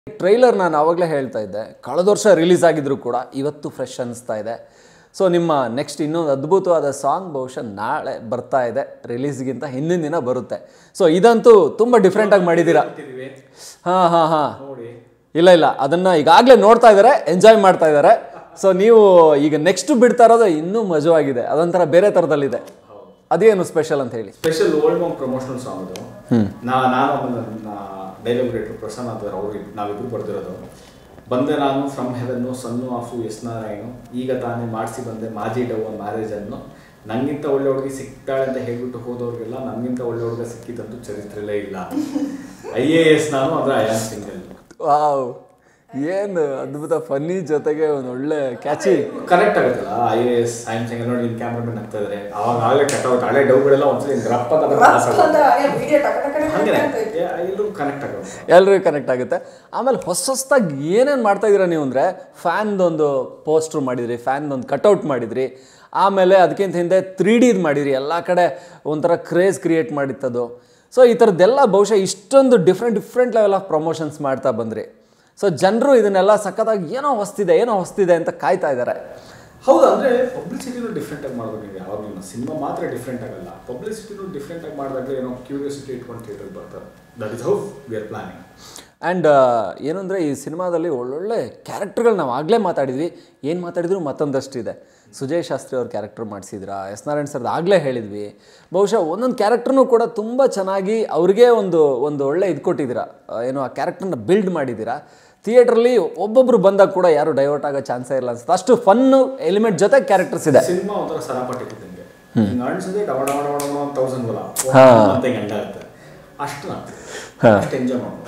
Trailer ನಾನು ಆವಾಗಲೇ ಹೇಳ್ತಾ ಇದ್ದೆ ಕಳೆದ ವರ್ಷ ರಿಲೀಸ್ ಆಗಿದ್ರು ಕೂಡ ಇವತ್ತು ಫ್ರೆಶ್ ಅನಿಸ್ತಾ ಇದೆ ಸೊ ನಿಮ್ಮ ನೆಕ್ಸ್ಟ್ ಇನ್ನೊಂದು ಅದ್ಭುತವಾದ ಸಾಂಗ್ ಬಹುಶಃ ನಾಳೆ ಬರ್ತಾ ಇದೆ ರಿಲೀಸ್ಗಿಂತ ಹಿಂದಿನ ದಿನ ಬರುತ್ತೆ ಸೊ ಇದಂತೂ ತುಂಬ ಡಿಫ್ರೆಂಟಾಗಿ ಮಾಡಿದ್ದೀರಾ ಹಾಂ ಹಾಂ ಹಾಂ ಇಲ್ಲ ಇಲ್ಲ ಅದನ್ನು ಈಗಾಗಲೇ ನೋಡ್ತಾ ಇದ್ದಾರೆ ಎಂಜಾಯ್ ಮಾಡ್ತಾ ಇದ್ದಾರೆ ಸೊ ನೀವು ಈಗ ನೆಕ್ಸ್ಟ್ ಬಿಡ್ತಾ ಇರೋದು ಇನ್ನೂ ಮಜವಾಗಿದೆ ಅದೊಂಥರ ಬೇರೆ ಥರದಲ್ಲಿದೆ ಅದೇನು ಸ್ಪೆಷಲ್ ಅಂತ ಹೇಳಿ special old monk promotional song ಅದು ನಾ ನಾನು ಆಮೇಲೆ ನನ್ನ ಡೈಲಾಗ್ ರೈಟರ್ ಪ್ರಸನ್ನ ಅಂತ ಅವರು ನಾವಿಬ್ರು ಬರ್ದಿರೋದು ಬಂದೆ ನಾನು from heaven son of S Narayan ಈಗ ತಾನೇ ಮಾಡಿಸಿ ಬಂದೆ ಮಾಜಿ ಡವ್ ಮ್ಯಾರೇಜ್ ಅನ್ನು ನಂಗಿಂತ ಒಳ್ಳೆ ಹುಡುಗಿ ಸಿಗ್ತಾಳೆ ಅಂತ ಹೇಳ್ಬಿಟ್ಟು ಹೋದವ್ರಿಗೆಲ್ಲ ನನ್ಗಿಂತ ಒಳ್ಳೆ ಹುಡುಗ ಸಿಕ್ಕಿದಂತೂ ಚರಿತ್ರೆಲೇ ಇಲ್ಲ ಐ ಎ ಎಸ್ ನಾನು ಅಂದ್ರೆ ಐ ಆಮ್ ಸಿಂಗಲ್ ವಾವ್ ಏನು ಅದ್ಭುತ ಫನ್ನಿ ಜೊತೆಗೆ ಒಂದು ಒಳ್ಳೆ ಕ್ಯಾಚಿ ಕನೆಕ್ಟ್ ಆಗುತ್ತಲ್ಲ I A S I am single ನೋಡಿ ನಿನ್ ಕ್ಯಾಮ್ರಾಮನ್ ಆಗ್ತಾ ಇದಾರೆ ಅವಾಗ ಆಗಲೇ ಕಟ್ ಔಟ್ ಹಳೆ ಡೌಗಳೆಲ್ಲ ಒಂದ್ಸಲಿ ರಪ್ಪ ಅಂತ pass ಆಗುತ್ತೆ. ಹಂಗೆ ಎಲ್ಲರೂ ಕನೆಕ್ಟ್ ಆಗುತ್ತೆ ಎಲ್ರಿಗೂ ಕನೆಕ್ಟ್ ಆಗುತ್ತೆ ಆಮೇಲೆ ಹೊಸ ಹೊಸದಾಗಿ ಏನೇನು ಮಾಡ್ತಾ ಇದ್ದೀರಾ ನೀವು ಅಂದರೆ ಫ್ಯಾನ್ದೊಂದು ಪೋಸ್ಟ್ರು ಮಾಡಿದ್ರಿ ಫ್ಯಾನ್ದೊಂದು ಕಟೌಟ್ ಮಾಡಿದ್ರಿ ಆಮೇಲೆ ಅದಕ್ಕಿಂತ ಹಿಂದೆ ತ್ರೀ ಡಿದು ಮಾಡಿದ್ರಿ ಎಲ್ಲ ಕಡೆ ಒಂಥರ ಕ್ರೇಜ್ ಕ್ರಿಯೇಟ್ ಮಾಡಿತ್ತದು ಸೊ ಈ ಥರದ್ದೆಲ್ಲ ಬಹುಶಃ ಇಷ್ಟೊಂದು different different level of promotions ಮಾಡ್ತಾ ಬಂದ್ರಿ ಸೊ ಜನರು ಇದನ್ನೆಲ್ಲ ಸಖತ್ತಾಗಿ ಏನೋ ಹೊಸ್ತಿದೆ ಏನೋ ಹೊಸ್ತಿದೆ ಅಂತ ಕಾಯ್ತಾ ಇದ್ದಾರೆ ಹೌದು ಅಂದ್ರೆ ಪಬ್ಲಿಸಿಟಿನೂ ಡಿಫ್ರೆಂಟ್ ಆಗಿ ಮಾಡ್ಬೇಕು ನೀವು ಯಾವಾಗಲೂ ಸಿನಿಮಾ ಮಾತ್ರ ಡಿಫ್ರೆಂಟ್ ಆಗಲ್ಲ ಪಬ್ಲಿಸಿಟಿನೂ ಡಿಫ್ರೆಂಟ್ ಆಗಿ ಮಾಡಿದಾಗಲೇ ಏನೋ ಕ್ಯೂರಿಯಾಸಿಟಿ ಇಟ್ಕೊಂಡು ಥಿಯೇಟರ್ ಬರ್ತಾರೆ that is how we are planning and ಏನಂದರೆ ಈ ಸಿನಿಮಾದಲ್ಲಿ ಒಳ್ಳೊಳ್ಳೆ ಕ್ಯಾರೆಕ್ಟರ್ಗಳು ನಾವು ಆಗಲೇ ಮಾತಾಡಿದ್ವಿ ಏನು ಮಾತಾಡಿದ್ರು ಮತ್ತೊಂದಷ್ಟಿದೆ ಸುಜಯ್ ಶಾಸ್ತ್ರಿ ಅವ್ರ ಕ್ಯಾರೆಕ್ಟರ್ ಮಾಡಿಸಿದ್ರ ಎಸ್ ನಾರಾಯಣ್ ಸರ್ದು ಆಗಲೇ ಹೇಳಿದ್ವಿ ಬಹುಶಃ ಒಂದೊಂದು ಕ್ಯಾರೆಕ್ಟರ್ನೂ ಕೂಡ ತುಂಬ ಚೆನ್ನಾಗಿ ಅವ್ರಿಗೆ ಒಂದು ಒಂದು ಒಳ್ಳೆ ಇದು ಕೊಟ್ಟಿದ್ದೀರಾ ಆ, ಏನು ಆ ಕ್ಯಾರೆಕ್ಟರ್ನ ಬಿಲ್ಡ್ ಮಾಡಿದ್ದೀರಾ ಥಿಯೇಟ್ರಲ್ಲಿ ಒಬ್ಬೊಬ್ರು ಬಂದಾಗ ಕೂಡ ಯಾರು ಡೈವರ್ಟ್ ಆಗೋ ಚಾನ್ಸೇ ಇಲ್ಲ ಅನ್ಸುತ್ತೆ ಅಷ್ಟು ಫನ್ನು ಎಲಿಮೆಂಟ್ ಜೊತೆ ಕ್ಯಾರೆಕ್ಟರ್ಸ್ ಇದೆ ಸಿನಿಮಾ ಒಂಥರ ಸರಾಪಟ್ಟಿ ಇದ್ದಂಗೆ ಹಿಂಗೆ ಅನ್ಸಿದ್ರೆ ಡವ ಡವ ಡವ ಡವ ತೌಸಂಡ್ ಬಲ ಹಾ. ಮತ್ತೆ ಗಂಟೆ ಆಗುತ್ತೆ ಅಷ್ಟು ಹಾ. ಅಷ್ಟು ಎಂಜಾಯ್ ಮಾಡ್ಬೋದು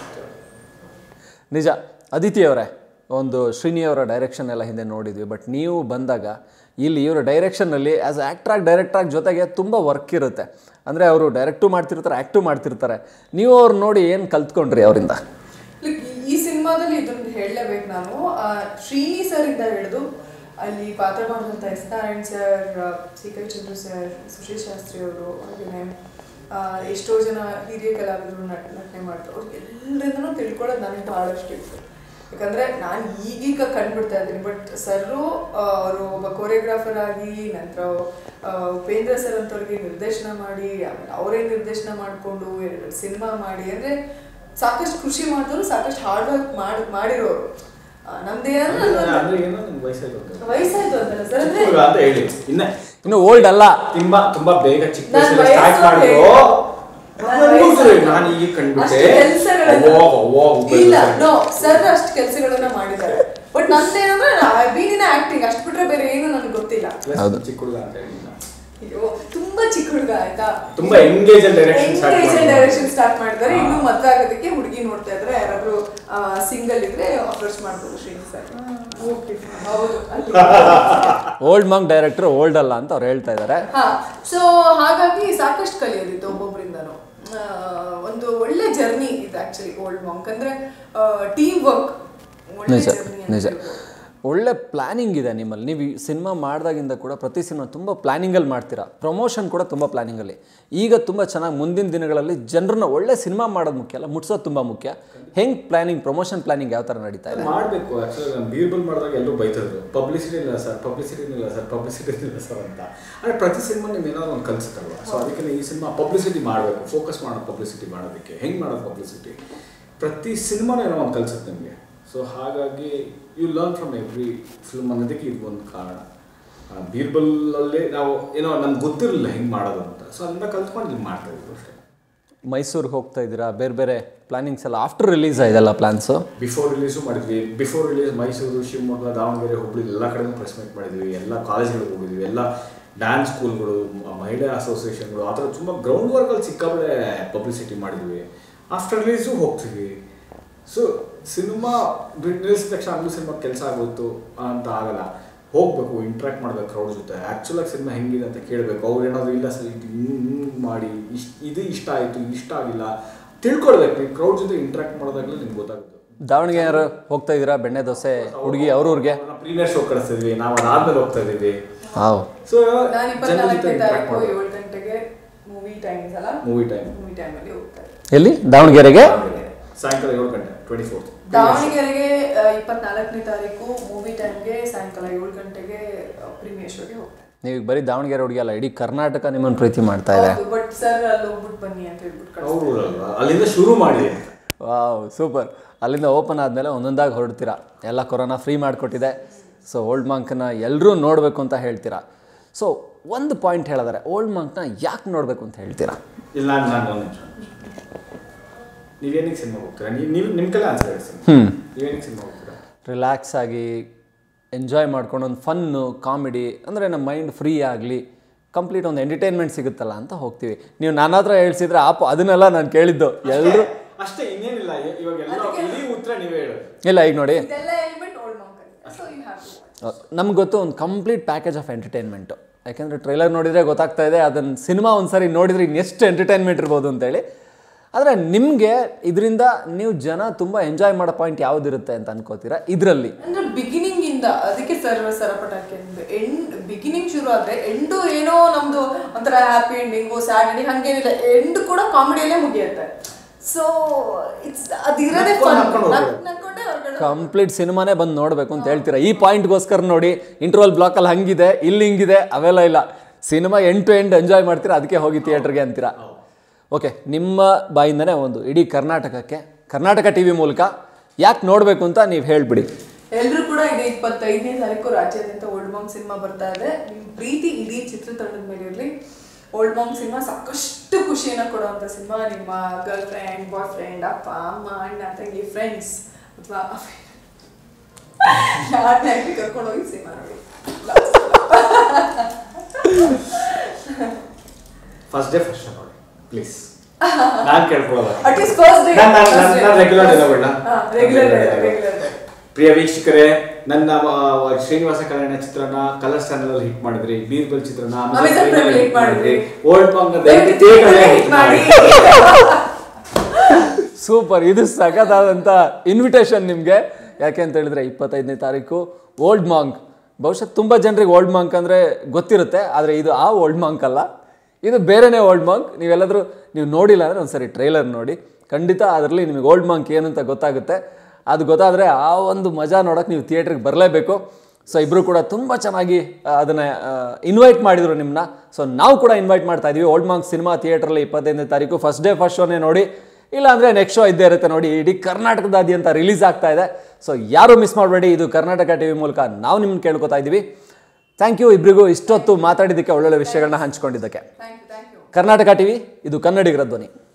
ನಿಜ ಅದಿತಿ ಅವರೇ ಒಂದು ಶ್ರೀನಿ ಅವರ ಡೈರೆಕ್ಷನ್ ಎಲ್ಲ ಹಿಂದೆ ನೋಡಿದ್ವಿ ಬಟ್ ನೀವು ಬಂದಾಗ ಇಲ್ಲಿ ಇವರ ಡೈರೆಕ್ಷನ್ನಲ್ಲಿ ಆ್ಯಸ್ ಆ್ಯಕ್ಟ್ರಾಗಿ ಡೈರೆಕ್ಟ್ರಾಗಿ ಜೊತೆಗೆ ತುಂಬ ವರ್ಕ್ ಇರುತ್ತೆ ಅಂದರೆ ಅವರು ಡೈರೆಕ್ಟು ಮಾಡ್ತಿರ್ತಾರೆ ಆ್ಯಕ್ಟು ಮಾಡ್ತಿರ್ತಾರೆ ನೀವು ಅವ್ರು ನೋಡಿ ಏನು ಕಲ್ತ್ಕೊಂಡ್ರಿ ಅವರಿಂದ Like, ಈ- ಈ ಸಿನಿಮಾದಲ್ಲಿ ಇದೊಂದು ಹೇಳಲೇಬೇಕು ನಾನು ಆ, ಶ್ರೀನಿ ಸರ್ ಇಂದ ಹಿಡಿದು ಅಲ್ಲಿ ಪಾತ್ರ ಮಾಡಿದಂಥ ಎಸ್ ನಾರಾಯಣ್ ಸರ್ ಸಿ ಕೈ ಚಂದ್ರು ಸರ್ ಸುಶೀಲ್ ಶಾಸ್ತ್ರಿ ಅವರು ಹಾಗೆಯೇ ಆ, ಎಷ್ಟೋ ಜನ ಹಿರಿಯ ಕಲಾವಿದರು ನಟ ನಟನೆ ಮಾಡ್ತಾರೆ ಅವ್ರು ಎಲ್ಲರಿಂದನೂ ತಿಳ್ಕೊಳ್ಳೋದು ನನಗೆ ಬಹಳಷ್ಟು ಇತ್ತು ಯಾಕಂದ್ರೆ ನಾನು ಈಗೀಗ ಕಂಡುಬಿಡ್ತಾ ಇದ್ದೀನಿ ಬಟ್ ಸರ್ರು ಅವರು ಒಬ್ಬ ಕೊರಿಯೋಗ್ರಾಫರ್ ಆಗಿ ನಂತರ ಆ, ಉಪೇಂದ್ರ ಸರ್ ಅಂತವ್ರಿಗೆ ನಿರ್ದೇಶನ ಮಾಡಿ ಆಮೇಲೆ ಅವರೇ ನಿರ್ದೇಶನ ಮಾಡಿಕೊಂಡು ಎರಡು ಸಿನಿಮಾ ಮಾಡಿ ಅಂದ್ರೆ ಸಾಕಷ್ಟು ಖುಷಿ ಮಾಡಿದವರು ಸಾಕಷ್ಟು ಹಾರ್ಡ್ ವರ್ಕ್ ಮಾಡಿ ಮಾಡಿರೋರು ಆ, ನಮ್ದೇನಂದ್ರೆ ಅಂದ್ರೆ- ಅಂದ್ರೆ ಏನೋ ನಿಮ್ಗೆ ವಯಸ್ಸಾಗುತ್ತೆ ವಯಸ್ಸಾಯ್ತು ಅಂತಲ್ಲ ಸರ್ ಅಂದ್ರೆ ಚಿಕ್ಕ ಹುಡುಗ ಅಂತ ಹೇಳಿ ಇನ್ನ ಇನ್ನು ಓಲ್ಡ್ ಅಲ್ಲ ತುಂಬಾ ತುಂಬಾ ಬೇಗ ಚಿಕ್ಕ ನನ್ ವಯಸ್ಸಲ್ಲಿ ಸ್ಟಾರ್ಟ್ ವಯಸ್ಸು ಮಾಡಿದ್ರು ನನ್ ವಯಸ್ಸು ನಾನು ಈಗ ಕಂಡ್ಬಿಟ್ಟೆ ಅಷ್ಟು ಕೆಲ್ಸಗಳನ್ನ- ಅವ್ವ, ಅವ್ವ, ಅವ್ವ, ಇಲ್ಲ ಉಪೇಂದ್ರ ನೋ ಸರ್ ಅಷ್ಟು ಕೆಲಸಗಳನ್ನ ಮಾಡಿದ್ದಾರೆ ಬಟ್ ನಂದೇನಂದ್ರೆ ಬೀನಿನ ಆಕ್ಟಿಂಗ್ ಅಷ್ಟು ಬಿಟ್ರೆ ಬೇರೆ ಏನು ನನಗೆ ಗೊತ್ತಿಲ್ಲ Plus ಹೌದು. ಚಿಕ್ಕ ಹುಡುಗ ಅಂತ ಹೇಳಿ ಅಯ್ಯೋ ತುಂಬಾ ಚಿಕ್ಕ ಹುಡುಗ ಆಯ್ತಾ ತುಂಬಾ engage direction start engage direction start ಮಾಡಿದ್ದಾರೆ ಇನ್ನು ಮದ್ವೆ ಆಗೋದಕ್ಕೆ ಹುಡುಗಿ ನೋಡ್ತಾ ಇದ್ರೆ ಯಾರಾದ್ರೂ ಸಿಂಗಲ್ ಇದ್ರೆ ಅಪ್ರೋಚ್ ಮಾಡ್ಬೋದು ಶ್ರೀನಿ ಸರ್ ಓಕೆ ಹೌದು ಅಲ್ಲಿ ಓಲ್ಡ್ ಮಂಗ್ ಡೈರೆಕ್ಟರ್ ಓಲ್ಡ್ ಅಲ್ಲ ಅಂತ ಅವ್ರು ಹೇಳ್ತಾ ಇದ್ದಾರೆ ಹಾ ಸೊ ಹಾಗಾಗಿ ಸಾಕಷ್ಟು ಕಲಿಯೋದಿತ್ತು ಒಬ್ಬೊಬ್ಬರಿಂದನೂ ಆ, ಒಂದು ಒಳ್ಳೆ ಜರ್ನಿ ಇದು ಆಕ್ಚುಲಿ ಓಲ್ಡ್ ಮಾಂಕ್ ಅಂದ್ರೆ ಟೀಮ್ ವರ್ಕ್ ಒಳ್ಳೆ ನಿಜ ಜರ್ನಿ ನಿಜ ಒಳ್ಳೆ ಪ್ಲ್ಯಾನಿಂಗ್ ಇದೆ ನಿಮ್ಮಲ್ಲಿ ನೀವು ಸಿನಿಮಾ ಮಾಡಿದಾಗಿಂದ ಕೂಡ ಪ್ರತಿ ಸಿನಿಮಾ ತುಂಬ ಪ್ಲ್ಯಾನಿಂಗಲ್ಲಿ ಮಾಡ್ತೀರಾ ಪ್ರಮೋಷನ್ ಕೂಡ ತುಂಬ ಪ್ಲ್ಯಾನಿಂಗಲ್ಲಿ ಈಗ ತುಂಬ ಚೆನ್ನಾಗಿ ಮುಂದಿನ ದಿನಗಳಲ್ಲಿ ಜನರನ್ನ ಒಳ್ಳೆ ಸಿನಿಮಾ ಮಾಡೋದು ಮುಖ್ಯ ಅಲ್ಲ ಮುಟ್ಸೋದು ತುಂಬ ಮುಖ್ಯ ಹೆಂಗೆ ಪ್ಲ್ಯಾನಿಂಗ್ ಪ್ರಮೋಷನ್ ಪ್ಲ್ಯಾನಿಂಗ್ ಯಾವ ಥರ ನಡೀತಾ ಇದೆ ಮಾಡಬೇಕು ಆಕ್ಚುಲಿ ನಾನು ಬೀರ್ಬಲ್ ಮಾಡಿದಾಗ ಎಲ್ಲರೂ ಬೈತಿದ್ರು ಪಬ್ಲಿಸಿಟಿ ಇಲ್ಲ ಸರ್ ಪಬ್ಲಿಸಿಟಿ ಇಲ್ಲ ಸರ್ ಪಬ್ಲಿಸಿಟಿ ಇಲ್ಲ ಸರ್ ಅಂತ ಅಂದರೆ ಪ್ರತಿ ಸಿನಿಮಾ ನಿಮ್ಗೆ ಏನಾದ್ರು ಒಂದು ಕಲಿಸುತ್ತಲ್ವ ಸೊ ಅದಕ್ಕೆ ಈ ಸಿನಿಮಾ ಪಬ್ಲಿಸಿಟಿ ಮಾಡಬೇಕು ಫೋಕಸ್ ಮಾಡೋದು ಪಬ್ಲಿಸಿಟಿ ಮಾಡೋದಕ್ಕೆ ಹೆಂಗೆ ಮಾಡೋದು ಪಬ್ಲಿಸಿಟಿ ಪ್ರತಿ ಸಿನಿಮಾನೂ ಏನೋ ಒಂದು ಕಲಿಸುತ್ತೆ ನಿಮಗೆ ಸೊ ಹಾಗಾಗಿ you learn from every film ಅನ್ನೋದಕ್ಕೆ ಇದು ಒಂದು ಕಾರಣ ಆ, ಬೀರ್ಬಲ್ಲಲ್ಲೇ ನಾವು ಏನೋ ನಮ್ಗೆ ಗೊತ್ತಿರಲಿಲ್ಲ ಹೆಂಗೆ ಮಾಡೋದು ಅಂತ ಸೊ ಅದನ್ನ ಕಲ್ತ್ಕೊಂಡು ಇಲ್ಲಿ ಮಾಡ್ತಾ ಇದ್ವಿ ಅಷ್ಟೇ ಮೈಸೂರಿಗೆ ಹೋಗ್ತಾ ಇದ್ದೀರಾ ಬೇರೆ ಬೇರೆ ಪ್ಲ್ಯಾನಿಂಗ್ಸ್ ಎಲ್ಲ ಆಫ್ಟರ್ ರಿಲೀಸ್ ಇದೆಲ್ಲ ಪ್ಲ್ಯಾನ್ಸು ಬಿಫೋರ್ ರಿಲೀಸು ಮಾಡಿದ್ವಿ ಬಿಫೋರ್ ರಿಲೀಸ್ ಮೈಸೂರು ಶಿವಮೊಗ್ಗ ದಾವಣಗೆರೆ ಹುಬ್ಳಿ ಎಲ್ಲ ಕಡೆನೂ ಪ್ರೆಸ್ ಮೀಟ್ ಮಾಡಿದ್ವಿ ಎಲ್ಲ ಕಾಲೇಜ್ಗಳಿಗೆ ಹೋಗಿದ್ವಿ ಎಲ್ಲ ಡ್ಯಾನ್ಸ್ ಸ್ಕೂಲ್ಗಳು ಮ- ಮಹಿಳಾ ಅಸೋಸಿಯೇಷನ್ಗಳು ಆ ಥರ ತುಂಬ ಗ್ರೌಂಡ್ ವರ್ಕಲ್ಲಿ ಸಿಕ್ಕಾಬಳೆ ಪಬ್ಲಿಸಿಟಿ ಮಾಡಿದ್ವಿ ಆಫ್ಟರ್ ರಿಲೀಸು ಹೋಗ್ತೀವಿ ಸೊ ಸಿನಿಮಾ ನಿಲ್ಲಿಸಿದ ತಕ್ಷಣ ಹಂಗೂ ಸಿನಿಮಾ ಕೆಲಸ ಆಗೋಯ್ತು ಅಂತ ಆಗಲ್ಲ ಹೋಗ್ಬೇಕು ಇಂಟ್ರಾಕ್ಟ್ ಮಾಡ್ಬೇಕು ಕ್ರೌಡ್ ಜೊತೆ ಆ್ಯಕ್ಚುಲಾಗಿ ಸಿನಿಮಾ ಹೆಂಗಿದೆ ಅಂತ ಕೇಳಬೇಕು ಅವ್ರು ಏನಾದರೂ ಇಲ್ಲ ಸರ್ ಇದು ಹಿಂಗೆ ಹಿಂಗೆ ಮಾಡಿ ಇಷ್ಟು ಇದು ಇಷ್ಟ ಆಯಿತು ಇಷ್ಟ ಆಗಿಲ್ಲ ತಿಳ್ಕೊಳ್ಬೇಕು ನೀವು ಕ್ರೌಡ್ ಜೊತೆ ಇಂಟ್ರಾಕ್ಟ್ ಮಾಡೋದಾಗಲೇ ನಿಮ್ಗೆ ಗೊತ್ತಾಗುತ್ತೆ ದಾವಣಗೆರೆ ಹೋಗ್ತಾ ಇದ್ದೀರಾ ಬೆಣ್ಣೆ ದೋಸೆ ಹುಡುಗಿ ಅವ್ರವ್ರಿಗೆ ಪ್ರೀಮಿಯರ್ ಶೋ ಕಳಿಸ್ತಿದ್ವಿ ನಾವು ಅದಾದ್ಮೇಲೆ ಹೋಗ್ತಾ ಇದೀವಿ ಹಾವ್ ಸೊ ನಾನು ಜನರ ಜೊತೆ ಇಪ್ಪತ್ನಾಲ್ಕನೇ ಇಂಟ್ರಾಕ್ಟ್ ತಾರೀಕು ಮಾಡಬೇಕು ಏಳು ಗಂಟೆಗೆ ಮೂವಿ ಟೈಮ್ಸ್ ಅಲ್ಲ ಮೂವಿ ಟೈಮ್ ಮೂವಿ ಟೈಮಲ್ಲಿ ಹೋಗ್ತಾರೆ ಎಲ್ಲಿ ದಾವಣಗೆರೆಗೆ ಸಾಯಂಕಾಲ ಏಳು ಗಂಟೆ ಟ್ವೆಂಟಿ ಫೋರ್ತ್ ದಾವಣಗೆರೆಗೆ ಇಪ್ಪತ್ನಾಲ್ಕನೇ ತಾರೀಕು ಮೂವಿ ಟೈಮ್ಗೆ ಸಾಯಂಕಾಲ ಏಳು ಗಂಟೆಗೆ ಪ್ರೀಮಿಯರ್ ಶೋಗೆ ಹೋಗ್ತೇನೆ ನೀವು ಈಗ ಬರೀ ದಾವಣಗೆರೆ ಹುಡುಗಿ ಅಲ್ಲ ಇಡೀ ಕರ್ನಾಟಕ ನಿಮ್ಮನ್ನು ಪ್ರೀತಿ ಮಾಡ್ತಾ ಇದೆ ಬಟ್ ಸರ್ ಅಲ್ಲಿ ಹೋಗ್ಬಿಟ್ಟು ಬನ್ನಿ ಅಂತ ಹೇಳ್ಬಿಟ್ಟು ಕಳ್ಸ್ತಾರೆ. ಅವರು ಅಲ್ಲಿಂದ ಶುರು ಮಾಡಿ ವಾವ್ ಸೂಪರ್ ಅಲ್ಲಿಂದ ಓಪನ್ ಆದಮೇಲೆ ಒಂದೊಂದಾಗಿ ಹೊರಡ್ತೀರಾ ಎಲ್ಲ ಕೊರೋನಾ ಫ್ರೀ ಮಾಡಿಕೊಟ್ಟಿದೆ ಸೊ ಓಲ್ಡ್ ಮಂಕನ್ನ ಎಲ್ಲರೂ ನೋಡಬೇಕು ಅಂತ ಹೇಳ್ತೀರಾ ಸೊ ಒಂದು ಪಾಯಿಂಟ್ ಹೇಳಿದಾರೆ ಓಲ್ಡ್ ಮಂಕ್ನ ಯಾಕೆ ನೋಡಬೇಕು ಅಂತ ಹೇಳ್ತೀರಾ ಇಲ್ಲ ನಾನು ನಾನು ಒಂದು ನಿಮಿಷ ನೀವೇನಿಗೆ ಸಿನಿಮಾ ಹೋಗ್ತೀರಾ ನೀವು ನೀವು ನಿಮ್ಮ ಕಲೆ ಆನ್ಸರ್ ಹೇಳ್ತೀನಿ ಹ್ಞೂ ನೀವೇನಿಗೆ ಸಿನಿಮಾ ಹೋಗ್ತೀರಾ ರಿಲ್ಯಾಕ್ಸ್ ಆಗಿ ಎಂಜಾಯ್ ಮಾಡ್ಕೊಂಡು ಒಂದು ಫನ್ನು ಕಾಮಿಡಿ ಅಂದರೆ ನಮ್ಮ ಮೈಂಡ್ ಫ್ರೀ ಆಗಲಿ ಕಂಪ್ಲೀಟ್ ಒಂದು ಎಂಟರ್ಟೈನ್ಮೆಂಟ್ ಸಿಗುತ್ತಲ್ಲ ಅಂತ ಹೋಗ್ತೀವಿ ನೀವು ನನ್ನ ಹತ್ರ ಹೇಳ್ಸಿದ್ರೆ ಆಪ ಅದನ್ನೆಲ್ಲ ನಾನು ಕೇಳಿದ್ದು ಎಲ್ಲರೂ ಅಷ್ಟೇ ಇನ್ನೇನಿಲ್ಲ ಇ- ಇವಾಗ ಎಲ್ಲ ಇಡೀ ಉತ್ತರ ನೀವೇ ಹೇಳೋದು ಇಲ್ಲ ಈಗ ನೋಡಿ ಇದೆಲ್ಲ ಹೇಳ್ಬಿಟ್ಟು Old Monk so you have to ನಮ್ಗೆ ಗೊತ್ತು ಒಂದು ಕಂಪ್ಲೀಟ್ ಪ್ಯಾಕೇಜ್ ಆಫ್ ಎಂಟರ್ಟೈನ್ಮೆಂಟು ಯಾಕೆಂದರೆ ಟ್ರೈಲರ್ ನೋಡಿದರೆ ಗೊತ್ತಾಗ್ತಾ ಇದೆ ಅದನ್ನು ಸಿನಿಮಾ ಒಂದು ಸರಿ ನೋಡಿದ್ರೆ ಇನ್ನೆಷ್ಟು ಎಂಟರ್ಟೈನ್ಮೆಂಟ್ ಇರ್ಬೋದು ಅಂತೇಳಿ ಆದರೆ ನಿಮಗೆ ಇದರಿಂದ ನೀವು ಜನ ತುಂಬ ಎಂಜಾಯ್ ಮಾಡೋ ಪಾಯಿಂಟ್ ಯಾವುದಿರುತ್ತೆ ಅಂತ ಅನ್ಕೋತೀರಾ ಇದರಲ್ಲಿ ಅಂದ್ರೆ ಬಿಗಿನಿಂಗ್ ಇಂದ ಅದಕ್ಕೆ ಸರ್ ಸರಪಟಾಕಿ ಅಂದ್ರೆ ಎಂಡ್ ಬಿಗಿನಿಂಗ್ ಶುರು ಆದ್ರೆ ಎಂಡು ಏನೋ ನಮ್ದು ಒಂಥರ ಹ್ಯಾಪಿ ಎಂಡಿಂಗು ಸ್ಯಾಡ್ ಎಂಡಿಂಗ್ ಹಂಗೇನಿಲ್ಲ ಎಂಡ್ ಕೂಡ ಕಾಮಿಡಿಯಲ್ಲೇ ಮುಗಿಯುತ್ತೆ ಸೊ ಇಟ್ಸ್ ಅದಿರೋದೇ ಫನ್ ನಕ್ಕೊಂಡು ಹೋಗ್ಬೇಕು. ನನ್ಕೊಂಡೆ ಹೊರಗಡೆ ಕಂಪ್ಲೀಟ್ ಸಿನಿಮಾನೇ ಬಂದು ನೋಡಬೇಕು ಅಂತ ಹೇಳ್ತೀರಾ ಈ ಪಾಯಿಂಟ್ಗೋಸ್ಕರ ನೋಡಿ ಇಂಟರ್ವಲ್ ಬ್ಲಾಕಲ್ಲಿ ಹಂಗಿದೆ ಇಲ್ಲಿ ಹಿಂಗಿದೆ ಅವೆಲ್ಲ ಇಲ್ಲ cinema end to end enjoy ಮಾಡ್ತೀರಾ ಅದಕ್ಕೆ ಹೋಗಿ ಥಿಯೇಟ್ರಿಗೆ ಅಂತೀರಾ ಓಕೆ ನಿಮ್ಮ ಬಾಯಿಂದನೇ ಒಂದು ಇಡೀ ಕರ್ನಾಟಕಕ್ಕೆ ಕರ್ನಾಟಕ ಟಿ ವಿ ಮೂಲಕ ಯಾಕೆ ನೋಡಬೇಕು ಅಂತ ನೀವು ಹೇಳಿಬಿಡಿ ಎಲ್ರು ಕೂಡ ಇದೆ ಇಪ್ಪತ್ತೈದನೇ ತಾರೀಕು ರಾಜ್ಯಾದ್ಯಂತ ಓಲ್ಡ್ ಮಾಂಗ್ ಸಿನಿಮಾ ಬರ್ತಾ ಇದೆ ನಿಮ್ ಪ್ರೀತಿ ಇಡೀ ಚಿತ್ರತಂಡದ ಮೇಲೆ ಇರಲಿ ಓಲ್ಡ್ ಮಾಂಗ್ ಸಿನಿಮಾ ಸಾಕಷ್ಟು ಖುಷಿಯನ್ನ ಕೊಡುವಂತ ಸಿನಿಮಾ ನಿಮ್ಮ ಗರ್ಲ್ ಫ್ರೆಂಡ್ ಬಾಯ್ ಫ್ರೆಂಡ್ ಅಪ್ಪ ಅಮ್ಮ ಅಣ್ಣ ತಂಗಿ ಫ್ರೆಂಡ್ಸ್ ಅಥವಾ ಯಾರನ್ನ ಕರ್ಕೊಂಡು ಹೋಗಿ ಸಿನಿಮಾ ನೋಡಿ ಫಸ್ಟ್ ಡೇ ಫಸ್ಟ್ ನೋಡಿ ಪ್ಲೀಸ್ ನಾನು ಕೇಳ್ಕೊಳ್ಳೋದ ಅಟ್ಲೀಸ್ಟ್ ಫಸ್ಟ್ ಡೇ ನಾನು ನಾನು ರೆಗ್ಯುಲರ್ ಡೈಲಾಗ್ಗಳನ್ನ ರೆಗ್ಯುಲರ್ ರೆಗ್ಯುಲರ್ ಪ್ರಿಯ ವೀಕ್ಷಕರೇ ನನ್ನ ಆ, ಶ್ರೀನಿವಾಸ ಕಲ್ಯಾಣ ಚಿತ್ರನ ಕಲರ್ಸ್ ಚಾನಲ್ ಅಲ್ಲಿ ಹಿಟ್ ಮಾಡಿದ್ರಿ ಬೀರ್ಬಲ್ ಚಿತ್ರನ Amazon Prime ಅಲ್ಲಿ hit ಮಾಡಿದ್ರಿ. ಓಲ್ಡ್ ಮಂಗ್ ದಯವಿಟ್ಟು theatre hit ಮಾಡಿ ಸೂಪರ್ ಇದು ಸಖತ್ತಾದಂಥ ಇನ್ವಿಟೇಷನ್ ನಿಮಗೆ ಯಾಕೆ ಅಂತ ಹೇಳಿದ್ರೆ ಇಪ್ಪತ್ತೈದನೇ ತಾರೀಕು ಓಲ್ಡ್ ಮಾಂಕ್ ಬಹುಶಃ ತುಂಬ ಜನರಿಗೆ ಓಲ್ಡ್ ಮಾಂಕ್ ಅಂದರೆ ಗೊತ್ತಿರುತ್ತೆ ಆದರೆ ಇದು ಆ ಓಲ್ಡ್ ಮಾಂಕ್ ಅಲ್ಲ ಇದು ಬೇರೆನೇ ಓಲ್ಡ್ ಮಾಂಕ್ ನೀವೆಲ್ಲಾದರೂ ನೀವು ನೋಡಿಲ್ಲ ಅಂದರೆ ಒಂದ್ಸರಿ ಟ್ರೈಲರ್ ನೋಡಿ ಖಂಡಿತ ಅದರಲ್ಲಿ ನಿಮಗೆ ಓಲ್ಡ್ ಮಾಂಕ್ ಏನು ಅಂತ ಗೊತ್ತಾಗುತ್ತೆ ಅದು ಗೊತ್ತಾದರೆ ಆ ಒಂದು ಮಜಾ ನೋಡೋಕೆ ನೀವು ಥಿಯೇಟ್ರಿಗೆ ಬರಲೇಬೇಕು ಸೊ ಇಬ್ಬರು ಕೂಡ ತುಂಬ ಚೆನ್ನಾಗಿ ಅದನ್ನು ಇನ್ವೈಟ್ ಮಾಡಿದರು ನಿಮ್ಮನ್ನ ಸೊ ನಾವು ಕೂಡ ಇನ್ವೈಟ್ ಮಾಡ್ತಾ ಇದೀವಿ ಓಲ್ಡ್ ಮಾಂಕ್ ಸಿನಿಮಾ ಥಿಯೇಟ್ರಲ್ಲಿ ಇಪ್ಪತ್ತೈದನೇ ತಾರೀಕು ಫಸ್ಟ್ ಡೇ ಫಸ್ಟ್ ಶೋನೇ ನೋಡಿ ಇಲ್ಲ ಅಂದರೆ ನೆಕ್ಸ್ಟ್ ಶೋ ಇದ್ದೇ ಇರುತ್ತೆ ನೋಡಿ ಇಡೀ ಕರ್ನಾಟಕದಾದ್ಯಂತ ರಿಲೀಸ್ ಆಗ್ತಾ ಇದೆ ಸೊ ಯಾರು ಮಿಸ್ ಮಾಡಬೇಡಿ ಇದು ಕರ್ನಾಟಕ ಟಿ ವಿ ಮೂಲಕ ನಾವು ನಿಮ್ಮನ್ನ ಕೇಳ್ಕೊತಾ ಇದ್ದೀವಿ ಥ್ಯಾಂಕ್ ಯು ಇಬ್ಬರಿಗೂ ಇಷ್ಟೊತ್ತು ಮಾತಾಡಿದ್ದಕ್ಕೆ ಒಳ್ಳೊಳ್ಳೆ ವಿಷಯಗಳನ್ನ ಹಂಚ್ಕೊಂಡಿದ್ದಕ್ಕೆ thank you thank you Karnataka T V ಇದು ಕನ್ನಡಿಗರ ಧ್ವನಿ